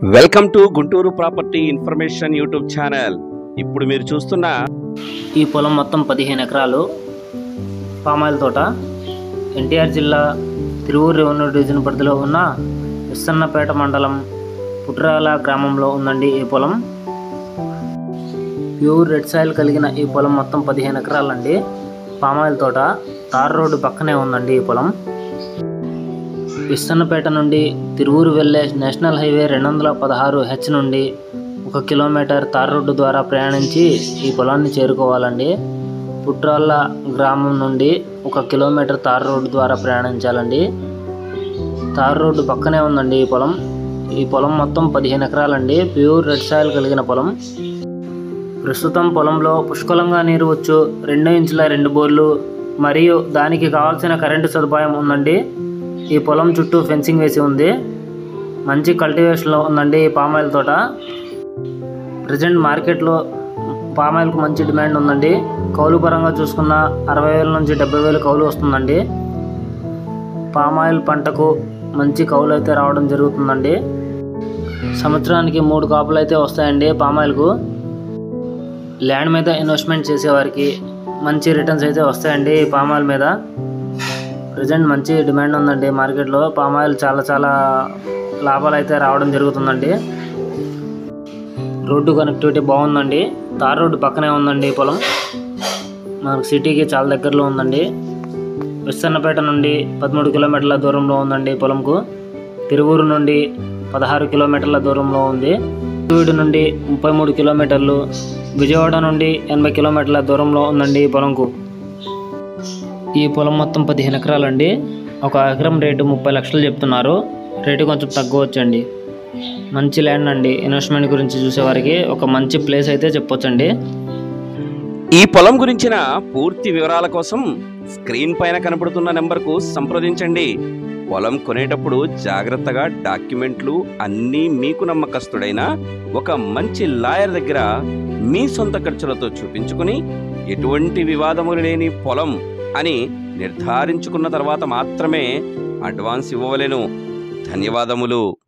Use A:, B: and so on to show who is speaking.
A: welcome to Guntur property information YouTube channel ఇప్పుడు మీరు చూస్తున్న
B: ఈ పొలం మొత్తం పదిహేను ఎకరాలు పామాయిల్ తోట ఎన్టీఆర్ జిల్లా తిరువూరు రెవెన్యూ డివిజన్ పరిధిలో ఉన్న విస్తన్నపేట మండలం పుట్రాల గ్రామంలో ఉందండి ఈ పొలం ప్యూర్ రెడ్ సాయిల్ కలిగిన ఈ పొలం మొత్తం పదిహేను ఎకరాలండి పామాయిల్ తోట తార్ రోడ్డు పక్కనే ఉందండి ఈ పొలం విస్తన్నపేట నుండి తిరువూరు వెళ్ళే నేషనల్ హైవే రెండు వందల పదహారు హెచ్ నుండి ఒక కిలోమీటర్ తార్ రోడ్డు ద్వారా ప్రయాణించి ఈ పొలాన్ని చేరుకోవాలండి పుట్రాళ్ళ గ్రామం నుండి ఒక కిలోమీటర్ తార్ రోడ్డు ద్వారా ప్రయాణించాలండి తార్ రోడ్డు పక్కనే ఉందండి ఈ పొలం ఈ పొలం మొత్తం పదిహేను ఎకరాలండి ప్యూర్ రెడ్ సాయిల్ కలిగిన పొలం ప్రస్తుతం పొలంలో పుష్కలంగా నీరు వచ్చు రెండు ఇంచుల రెండు బోర్లు మరియు దానికి కావాల్సిన కరెంటు సదుపాయం ఉందండి ఈ పొలం చుట్టూ ఫెన్సింగ్ వేసి ఉంది మంచి కల్టివేషన్లో ఉందండి ఈ పామాయిల్ తోట ప్రజెంట్ మార్కెట్లో పామాయిల్కు మంచి డిమాండ్ ఉందండి కౌలు పరంగా చూసుకున్న అరవై వేల నుంచి డెబ్బై వేలు కౌలు వస్తుందండి పామాయిల్ పంటకు మంచి కౌలు అయితే రావడం జరుగుతుందండి సంవత్సరానికి మూడు కాపులు అయితే వస్తాయండి పామాయిల్కు ల్యాండ్ మీద ఇన్వెస్ట్మెంట్ చేసేవారికి మంచి రిటర్న్స్ అయితే వస్తాయండి ఈ పామాయిల్ మీద ప్రజెంట్ మంచి డిమాండ్ ఉందండి మార్కెట్లో పామాయిల్ చాలా చాలా లాభాలు అయితే రావడం జరుగుతుందండి రోడ్డు కనెక్టివిటీ బాగుందండి తార్ రోడ్డు పక్కనే ఉందండి ఈ పొలం మనకు సిటీకి చాలా దగ్గరలో ఉందండి విస్తన్నపేట నుండి పదమూడు కిలోమీటర్ల దూరంలో ఉందండి ఈ పొలంకు తిరువూరు నుండి పదహారు కిలోమీటర్ల దూరంలో ఉంది వీడు నుండి ముప్పై మూడు కిలోమీటర్లు విజయవాడ నుండి ఎనభై కిలోమీటర్ల దూరంలో ఉందండి ఈ పొలంకు ఈ పొలం మొత్తం పదిహేను ఎకరాలండి ఒక ఎకరం రేటు ముప్పై లక్షలు చెప్తున్నారు రేటు కొంచెం తగ్గవచ్చండి మంచి ల్యాండ్ అండి ఇన్వెస్ట్మెంట్ గురించి చూసేవారికి ఒక మంచి ప్లేస్ అయితే చెప్పొచ్చండి
A: ఈ పొలం గురించిన పూర్తి వివరాల కోసం స్క్రీన్ పైన కనబడుతున్న నెంబర్కు సంప్రదించండి పొలం కొనేటప్పుడు జాగ్రత్తగా డాక్యుమెంట్లు అన్నీ మీకు నమ్మకస్తుడైన ఒక మంచి లాయర్ దగ్గర మీ సొంత ఖర్చులతో చూపించుకుని ఎటువంటి వివాదములు లేని పొలం అని నిర్ధారించుకున్న తర్వాత మాత్రమే అడ్వాన్స్ ఇవ్వవలెను ధన్యవాదములు